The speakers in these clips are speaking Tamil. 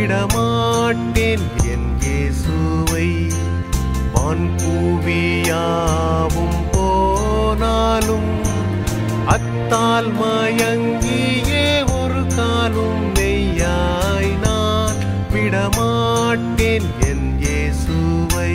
விடமாட்டேன் என் இயேசுவை வான்பூவியாவும் போனாலும் அத்தால் மயங்கியே ஒரு காலும் மெய்யாய் நான் விடமாட்டேன் என் இயேசுவை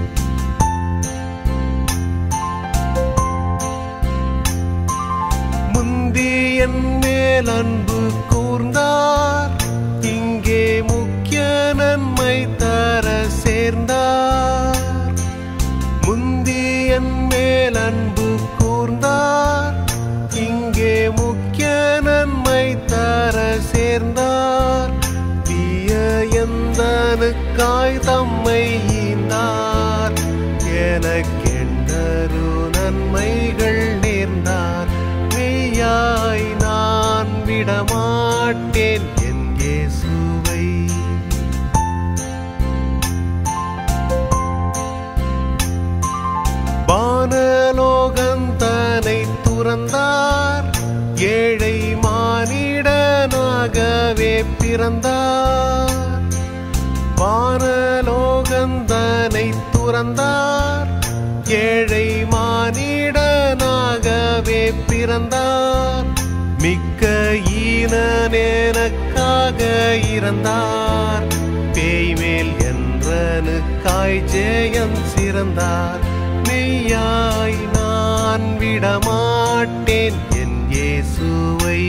முந்தி என் மேல் அன்பு கூர்ந்தார் இங்கே முக்கிய நன்மை தர சேர்ந்தார் முந்தி என் மேல் அன்பு கூர்ந்தார் இங்கே முக்கிய நன்மை தர சேர்ந்தார் தீய எந்தனுக்காய் தம்மை ஈந்தார் எனக்கெண்டரு நன்மைகள் நேர்ந்தார் மெய்யாய் நான் விடமாட்டேன் என் இயேசுவை வானலோகந்தனை துறந்தார் ஏழை மானிடனாகவே பிறந்தார் வானலோகந்தனை துறந்தார் ஏழை மானிடனாகவே பிறந்தார் மிக்க ஈனனேனக்காக இறந்தார் பேய்மேல் என்றனுக்காய் ஜெயம் சிறந்தார் மெய்யாய் நான் விடமாட்டேன் என் இயேசுவை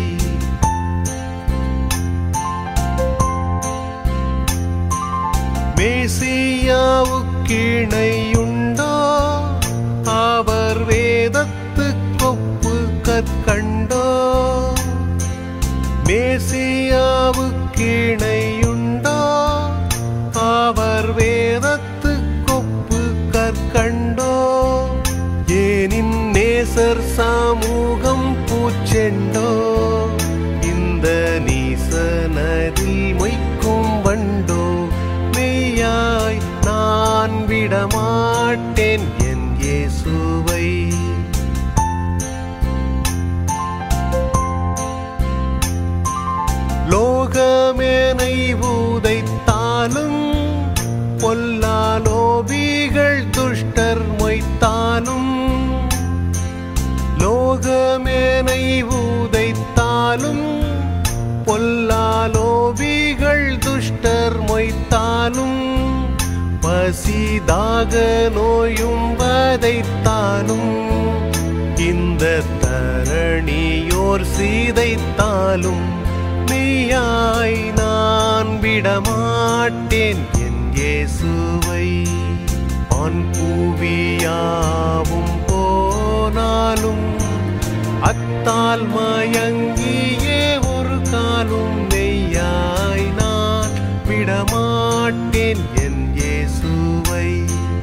மேசியாவுக்கிணையுண்டோ அவர் வேதத்து கொப்பு கற்கண்டோ மேசியாவுக்கிணையுண்டோ அவர் வேதத்து கொப்பு கற்கண்டோ ஏனின் நேசர் சமூகம் பூச்செண்டோ இந்த நீசனதில் மொய்க்கும் வண்டோ மெய்யாய் நான் விடமாட்டேன் என் இயேசுவை லோகமேனை ஊதைத்தாலும் பொல்லாலோபிகள் துஷ்டர் மொய்த்தாலும் லோகமேனை ஊதைத்தாலும் பொல்லாலோபிகள் துஷ்டர் மொய்த்தாலும் பசிதாக நோயும் வதைத்தாலும் இந்த தரணியோர் சீதைத்தாலும் மெய்யாய் நான் விடமாட்டேன் என் இயேசுவை ஆண் பூவியாவும் போனாலும் அத்தால் மயங்கியே ஒரு காலும் மெய்யாய் நான் விடமாட்டேன் என் இயேசுவை